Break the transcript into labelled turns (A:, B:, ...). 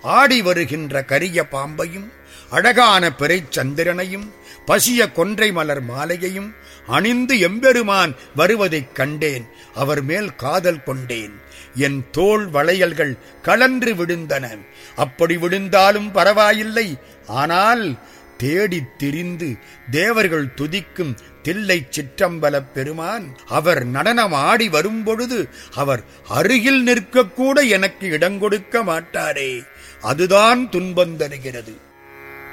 A: ஆடி வருகின்ற கரிய பாம்பையும் அழகான பிறைச் சந்திரனையும் பசிய கொன்றை மலர் மாலையையும் அணிந்து எம்பெருமான் வருவதைக் கண்டேன் அவர் மேல் காதல் கொண்டேன் என் தோள் வளையல்கள் கலன்று விழுந்தன அப்படி விழுந்தாலும் பரவாயில்லை ஆனால் தேடித் திரிந்து தேவர்கள் துதிக்கும் தில்லை சிற்றம்பலப் பெருமான் அவர் நடனம் ஆடி வரும்பொழுது அவர் அருகில் நிற்கக்கூட எனக்கு இடங்கொடுக்க மாட்டாரே அதுதான் துன்பம் தருகிறது